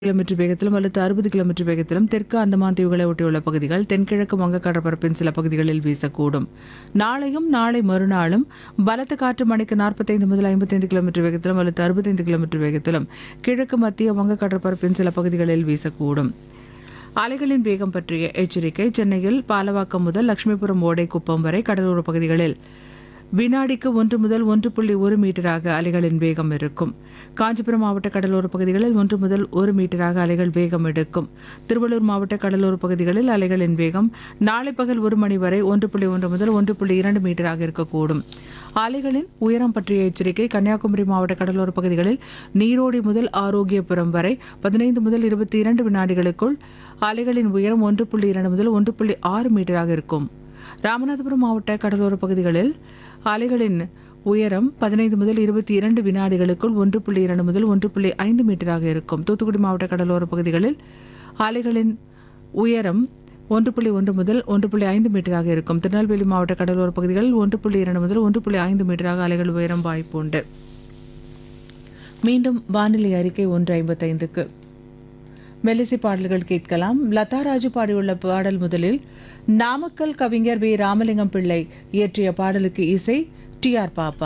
kilometre வேகத்திலும் அல்லது அறுபது கிலோமீட்டர் வேகத்திலும் தெற்கு அந்தமான் தீவுகளை ஒட்டியுள்ள பகுதிகள் தென்கிழக்கு வங்க கடற்பரப்பின் சில பகுதிகளில் வீசக்கூடும் நாளையும் நாளை மறுநாளும் பலத்த காற்று மணிக்கு நாற்பத்தைந்து முதல் ஐம்பத்தைந்து கிலோமீட்டர் வேகத்திலும் அல்லது அறுபத்தைந்து கிலோமீட்டர் வேகத்திலும் கிழக்கு மத்திய வங்க கடற்பரப்பின் சில பகுதிகளில் வீசக்கூடும் அலைகளின் வேகம் பற்றிய எச்சரிக்கை சென்னையில் பாலவாக்கம் முதல் லட்சுமிபுரம் ஓடை குப்பம் வரை கடலோர பகுதிகளில் வினாடிக்கு ஒன்று முதல் ஒன்று புள்ளி ஒரு மீட்டராக அலைகளின் வேகம் இருக்கும் காஞ்சிபுரம் மாவட்ட கடலோர பகுதிகளில் ஒன்று முதல் ஒரு மீட்டராக அலைகள் வேகம் எடுக்கும் திருவள்ளூர் மாவட்ட கடலோர பகுதிகளில் அலைகளின் வேகம் நாளை பகல் ஒரு மணி வரை ஒன்று புள்ளி ஒன்று முதல் ஒன்று புள்ளி இரண்டு மீட்டராக இருக்கக்கூடும் அலைகளின் உயரம் பற்றிய எச்சரிக்கை கன்னியாகுமரி மாவட்ட கடலோர பகுதிகளில் நீரோடி முதல் ஆரோக்கியபுரம் வரை பதினைந்து முதல் இருபத்தி இரண்டு வினாடிகளுக்குள் அலைகளின் உயரம் ஒன்று புள்ளி இரண்டு முதல் ஒன்று புள்ளி ஆறு மீட்டராக இருக்கும் ராமநாதபுரம் மாவட்ட கடலோர பகுதிகளில் அலைகளின் உயரம் பதினைந்து முதல் இருபத்தி இரண்டு வினாடிகளுக்குள் ஒன்று புள்ளி இரண்டு முதல் ஒன்று புள்ளி ஐந்து மீட்டராக இருக்கும் தூத்துக்குடி மாவட்ட கடலோர பகுதிகளில் அலைகளின் உயரம் ஒன்று புள்ளி ஒன்று முதல் ஒன்று புள்ளி ஐந்து மீட்டராக இருக்கும் திருநெல்வேலி மாவட்ட கடலோர பகுதிகளில் ஒன்று புள்ளி இரண்டு முதல் ஒன்று புள்ளி ஐந்து மீட்டராக அலைகள் உயரம் வாய்ப்புண்டு மீண்டும் வானிலை அறிக்கை ஒன்று ஐம்பத்தைந்துக்கு மெல்லிசை பாடல்கள் கேட்கலாம் லதா ராஜு பாடியுள்ள பாடல் முதலில் நாமக்கல் கவிஞர் வி ராமலிங்கம் பிள்ளை இயற்றிய பாடலுக்கு இசை டி ஆர் பாப்பா